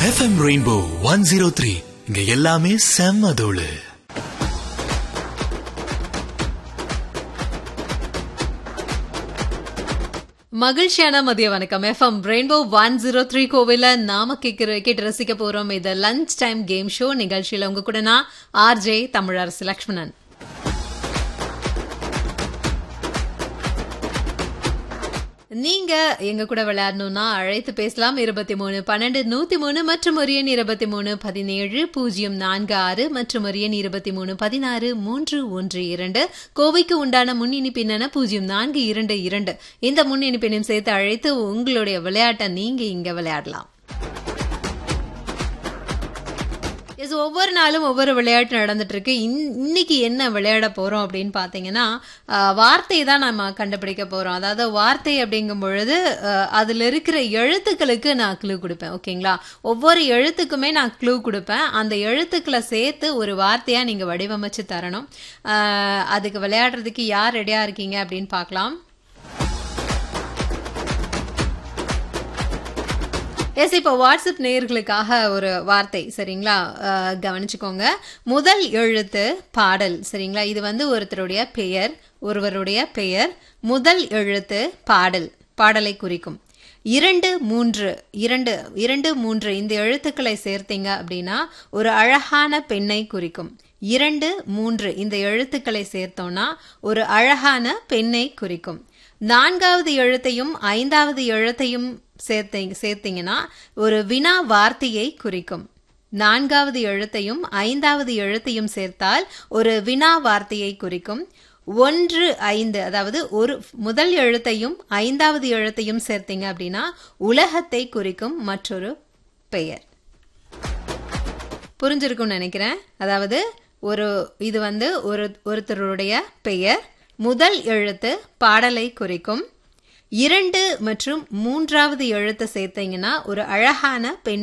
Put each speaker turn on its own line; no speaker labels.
FM Rainbow one zero three இங்க எல்லாமே செம்ம தோளு
மகிழ்ச்சியான மதிய வணக்கம் FM Rainbow one zero three கோவில நாம கேட்கிற கேட்டு ரசிக்க போறோம் இது லஞ்ச் டைம் கேம் ஷோ நிகழ்ச்சியில உங்க கூட நான் ஆர்ஜே தமிழரசு லக்ஷ்மணன் நீங்க எங்க கூட விளையாடணும்னா அழைத்து பேசலாம் இருபத்தி மூணு பன்னெண்டு நூத்தி மூணு மற்றும் ஒரு எண் இருபத்தி மூணு பதினேழு பூஜ்ஜியம் நான்கு ஆறு மற்றும் ஒரு எண் இருபத்தி மூணு பதினாறு மூன்று ஒன்று இரண்டு கோவைக்கு உண்டான முன் இனிப்பின பூஜ்ஜியம் நான்கு இரண்டு இரண்டு இந்த முன் இனிப்பினையும் சேர்த்து அழைத்து உங்களுடைய விளையாட்டை நீங்க இங்க விளையாடலாம் எஸ் ஒவ்வொரு நாளும் ஒவ்வொரு விளையாட்டு நடந்துட்டு இருக்கு இன்- இன்னைக்கு என்ன விளையாட போறோம் அப்படின்னு பாத்தீங்கன்னா அஹ், வார்த்தை தான் நம்ம கண்டுபிடிக்க போறோம் அதாவது வார்த்தை அப்படிங்கும் பொழுது அஹ், அதுல இருக்கிற எழுத்துக்களுக்கு நான் க்ளூ கொடுப்பேன் ஓகேங்களா ஒவ்வொரு எழுத்துக்குமே நான் க்ளூ கொடுப்பேன் அந்த எழுத்துக்களை சேர்த்து ஒரு வார்த்தையா நீங்க வடிவமைச்சு தரணும் அஹ், அதுக்கு விளையாடுறதுக்கு யார் ரெடியா இருக்கீங்க அப்படின்னு பார்க்கலாம் எஸ் இப்போ வாட்ஸ்அப் நேயர்களுக்காக ஒரு வார்த்தை சரிங்களா அஹ், கவனிச்சுக்கோங்க முதல் எழுத்து பாடல் சரிங்களா இது வந்து ஒருத்தருடைய பெயர் ஒருவருடைய பெயர் முதல் எழுத்து பாடல் பாடலை குறிக்கும் இரண்டு மூன்று இரண்டு இரண்டு மூன்று இந்த எழுத்துக்களை சேர்த்தீங்க அப்படின்னா ஒரு அழகான பெண்ணை குறிக்கும் இரண்டு மூன்று இந்த எழுத்துக்களை சேர்த்தோம்னா ஒரு அழகான பெண்ணை குறிக்கும் நான்காவது எழுத்தையும் ஐந்தாவது எழுத்தையும் சேர்த்தீங்க சேர்த்தீங்கன்னா ஒரு வினா வார்த்தையை குறிக்கும் நான்காவது எழுத்தையும் ஐந்தாவது எழுத்தையும் சேர்த்தால் ஒரு வினா வார்த்தையை குறிக்கும் ஒன்று ஐந்து அதாவது ஒரு முதல் எழுத்தையும் ஐந்தாவது எழுத்தையும் சேர்த்தீங்க அப்படின்னா உலகத்தை குறிக்கும் மற்றொரு பெயர் புரிஞ்சிருக்கும்னு நினைக்கிறேன் அதாவது ஒரு இது வந்து ஒரு ஒருத்தருடைய பெயர் முதல் எழுத்து பாடலை குறிக்கும் இரண்டு மற்றும் மூன்றாவது எழுத்தை சேர்த்தீங்கன்னா ஒரு அழகான பெண்